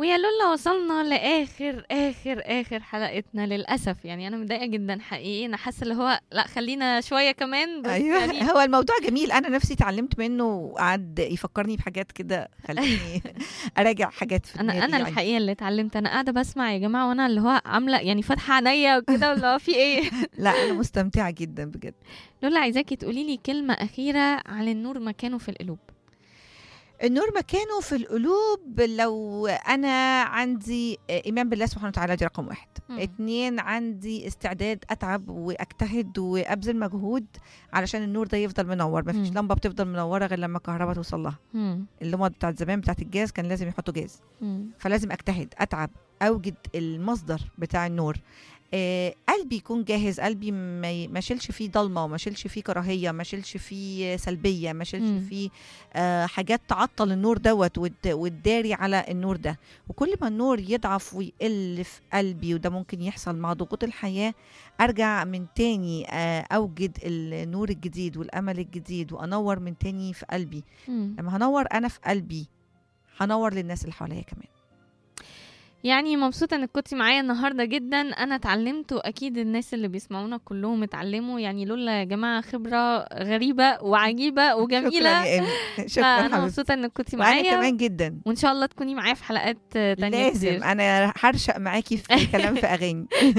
ويا لولا وصلنا لاخر اخر اخر حلقتنا للاسف يعني انا متضايقه جدا حقيقي انا حاسه اللي هو لا خلينا شويه كمان بس ايوه يعني هو الموضوع جميل انا نفسي اتعلمت منه وقعد يفكرني بحاجات كده خلاني اراجع حاجات في انا دماغي انا يعني. الحقيقه اللي اتعلمت انا قاعده بسمع يا جماعه وانا اللي هو عامله يعني فاتحه عينيا وكده اللي هو في ايه لا انا مستمتعه جدا بجد لولا عايزاكي تقولي لي كلمه اخيره عن النور مكانه في القلوب النور مكانه في القلوب لو انا عندي ايمان بالله سبحانه وتعالى دي رقم واحد مم. اتنين عندي استعداد اتعب واجتهد وابذل مجهود علشان النور ده يفضل منور مفيش مم. لمبه بتفضل منوره غير لما الكهرباء توصل لها مم. اللمبه بتاعت زمان بتاعت الجاز كان لازم يحطوا جاز مم. فلازم اجتهد اتعب اوجد المصدر بتاع النور آه قلبي يكون جاهز قلبي ما ي- ما شيلش فيه ضلمه وما شيلش فيه كراهيه ما شيلش فيه سلبيه ما مم. شيلش فيه آه حاجات تعطل النور دوت وت- وتداري على النور ده وكل ما النور يضعف ويقل في قلبي وده ممكن يحصل مع ضغوط الحياه ارجع من تاني آه اوجد النور الجديد والامل الجديد وانور من تاني في قلبي مم. لما هنور انا في قلبي هنور للناس اللي حواليا كمان يعني مبسوطة انك كنتي معايا النهاردة جدا انا اتعلمت واكيد الناس اللي بيسمعونا كلهم اتعلموا يعني لولا يا جماعة خبرة غريبة وعجيبة شكرا وجميلة يا ايمي شكرا فانا حبيبتي مبسوطة انك كنتي وانا معايا كمان جدا وان شاء الله تكوني معايا في حلقات تانية لازم كتير انا هرشق معاكي في كلام في اغاني